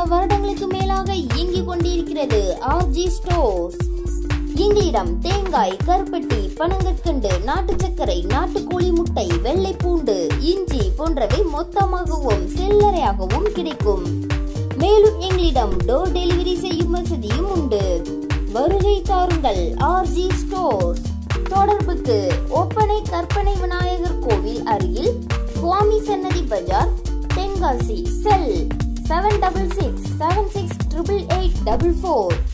வருடங்களுக்கு மேலாக இயங்கிக் கொண்டிருக்கிறது ஆர்ஜி ஸ்டோர்ஸ் எங்களிடம் தேங்காய் கருப்பட்டி பனங்கற்கண்டு நாட்டு சர்க்கரை நாட்டுக்கோழி முட்டை வெள்ளை பூண்டு இஞ்சி போன்றவை மொத்தமாகவும் சில்லறையாகவும் கிடைக்கும் மேலும் எங்களிடம் டோர் டெலிவரி செய்யும் வசதியும் உண்டு வருகை தாருங்கள் ஆர்ஜி ஸ்டோர்ஸ் தொடர்புக்கு ஒப்பனை கற்பனை விநாயகர் கோவில் அருகில் சுவாமி சன்னதி பஜார் Tenkasi cell seven double six seven six triple eight double four